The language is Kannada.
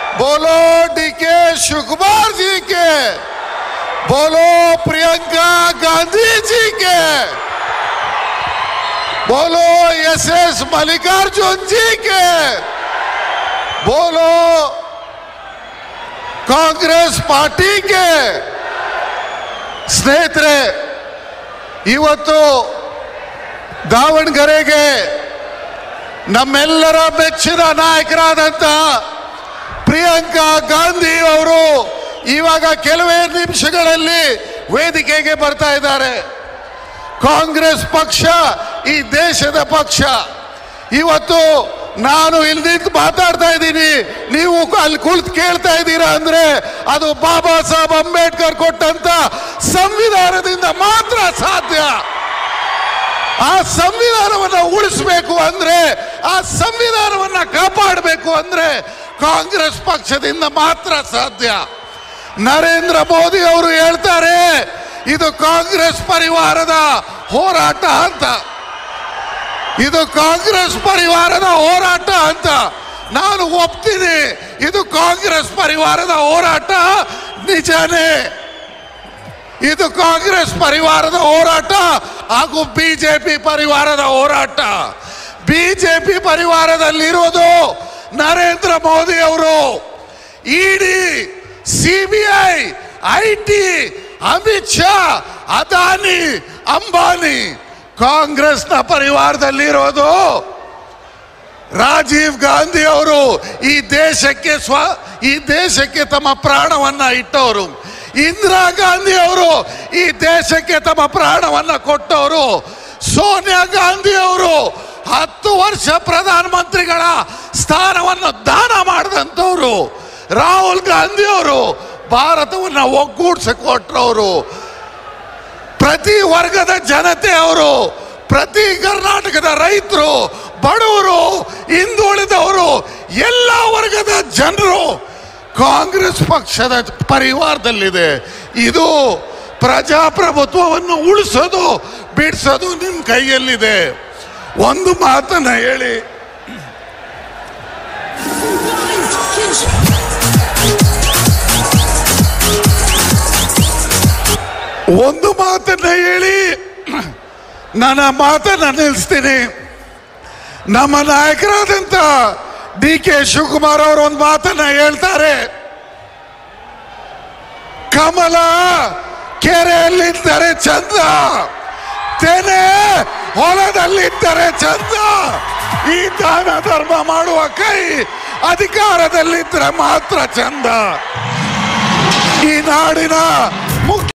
बोलो डीके शिवकुमार जी के बोलो प्रियंका गांधी जी के बोलो एस एस मल्लिकार्जुन जी के बोलो ಕಾಂಗ್ರೆಸ್ ಪಾರ್ಟಿಗೆ ಸ್ನೇಹಿತರೆ ಇವತ್ತು ದಾವಣಗೆರೆಗೆ ನಮ್ಮೆಲ್ಲರ ಮೆಚ್ಚಿನ ನಾಯಕರಾದಂಥ ಪ್ರಿಯಾಂಕಾ ಗಾಂಧಿ ಅವರು ಇವಾಗ ಕೆಲವೇ ನಿಮಿಷಗಳಲ್ಲಿ ವೇದಿಕೆಗೆ ಬರ್ತಾ ಇದ್ದಾರೆ ಕಾಂಗ್ರೆಸ್ ಪಕ್ಷ ಈ ದೇಶದ ಪಕ್ಷ ಇವತ್ತು ನಾನು ಇಲ್ಲಿ ನಿಂತು ಮಾತಾಡ್ತಾ ಇದ್ದೀನಿ ನೀವು ಅಲ್ಲಿ ಕುಳಿತು ಕೇಳ್ತಾ ಇದ್ದೀರಾ ಅಂದ್ರೆ ಅದು ಬಾಬಾ ಸಾಹೇಬ್ ಅಂಬೇಡ್ಕರ್ ಕೊಟ್ಟಂತ ಸಂವಿಧಾನದಿಂದ ಮಾತ್ರ ಸಾಧ್ಯ ಆ ಸಂವಿಧಾನವನ್ನ ಉಳಿಸಬೇಕು ಅಂದ್ರೆ ಆ ಸಂವಿಧಾನವನ್ನ ಕಾಪಾಡಬೇಕು ಅಂದ್ರೆ ಕಾಂಗ್ರೆಸ್ ಪಕ್ಷದಿಂದ ಮಾತ್ರ ಸಾಧ್ಯ ನರೇಂದ್ರ ಮೋದಿ ಅವರು ಹೇಳ್ತಾರೆ ಇದು ಕಾಂಗ್ರೆಸ್ ಪರಿವಾರದ ಹೋರಾಟ ಅಂತ ಇದು ಕಾಂಗ್ರೆಸ್ ಪರಿವಾರದ ಹೋರಾಟ ಅಂತ ನಾನು ಒಪ್ತೀನಿ ಇದು ಕಾಂಗ್ರೆಸ್ ಪರಿವಾರದ ಹೋರಾಟ ನಿಜನೇ ಇದು ಕಾಂಗ್ರೆಸ್ ಪರಿವಾರದ ಹೋರಾಟ ಹಾಗೂ ಬಿಜೆಪಿ ಪರಿವಾರದ ಹೋರಾಟ ಬಿಜೆಪಿ ಪರಿವಾರದಲ್ಲಿರೋದು ನರೇಂದ್ರ ಮೋದಿ ಅವರು ED CBI I T Amit Shah Adani Ambani ಕಾಂಗ್ರೆಸ್ನ ಪರಿವಾರದಲ್ಲಿರೋದು ರಾಜೀವ್ ಗಾಂಧಿ ಅವರು ಈ ದೇಶಕ್ಕೆ ಸ್ವ ಈ ದೇಶಕ್ಕೆ ತಮ್ಮ ಪ್ರಾಣವನ್ನ ಇಟ್ಟವರು ಇಂದಿರಾ ಗಾಂಧಿ ಅವರು ಈ ದೇಶಕ್ಕೆ ತಮ್ಮ ಪ್ರಾಣವನ್ನ ಕೊಟ್ಟವರು ಸೋನಿಯಾ ಗಾಂಧಿ ಅವರು ಹತ್ತು ವರ್ಷ ಪ್ರಧಾನಮಂತ್ರಿಗಳ ಸ್ಥಾನವನ್ನು ದಾನ ಮಾಡಿದಂಥವ್ರು ರಾಹುಲ್ ಗಾಂಧಿ ಅವರು ಭಾರತವನ್ನು ಒಗ್ಗೂಡಿಸಿಕೊಟ್ರವರು ಪ್ರತಿ ವರ್ಗದ ಜನತೆ ಅವರು ಪ್ರತಿ ಕರ್ನಾಟಕದ ರೈತರು ಬಡವರು ಹಿಂದುಳಿದವರು ಎಲ್ಲ ವರ್ಗದ ಜನರು ಕಾಂಗ್ರೆಸ್ ಪಕ್ಷದ ಪರಿವಾರದಲ್ಲಿದೆ ಇದು ಪ್ರಜಾಪ್ರಭುತ್ವವನ್ನು ಉಳಿಸೋದು ಬಿಡಿಸೋದು ನಿಮ್ಮ ಕೈಯಲ್ಲಿದೆ ಒಂದು ಮಾತನ್ನ ಹೇಳಿ ಒಂದು ಮಾತನ್ನ ಹೇಳಿ ನನ್ನ ಮಾತನ್ನ ನಿಲ್ಲಿಸ್ತೀನಿ ನಮ್ಮ ನಾಯಕರಾದಂತ ಡಿ ಕೆ ಶಿವಕುಮಾರ್ ಅವರು ಒಂದು ಮಾತನ್ನ ಹೇಳ್ತಾರೆ ಕಮಲ ಕೆರೆಯಲ್ಲಿದ್ದರೆ ಚಂದ ತೆನೆ ಹೊಲದಲ್ಲಿದ್ದರೆ ಚಂದ ಈ ದಾನ ಧರ್ಮ ಮಾಡುವ ಕೈ ಅಧಿಕಾರದಲ್ಲಿದ್ದರೆ ಮಾತ್ರ ಚಂದ ಈ ನಾಡಿನ ಮುಖ್ಯ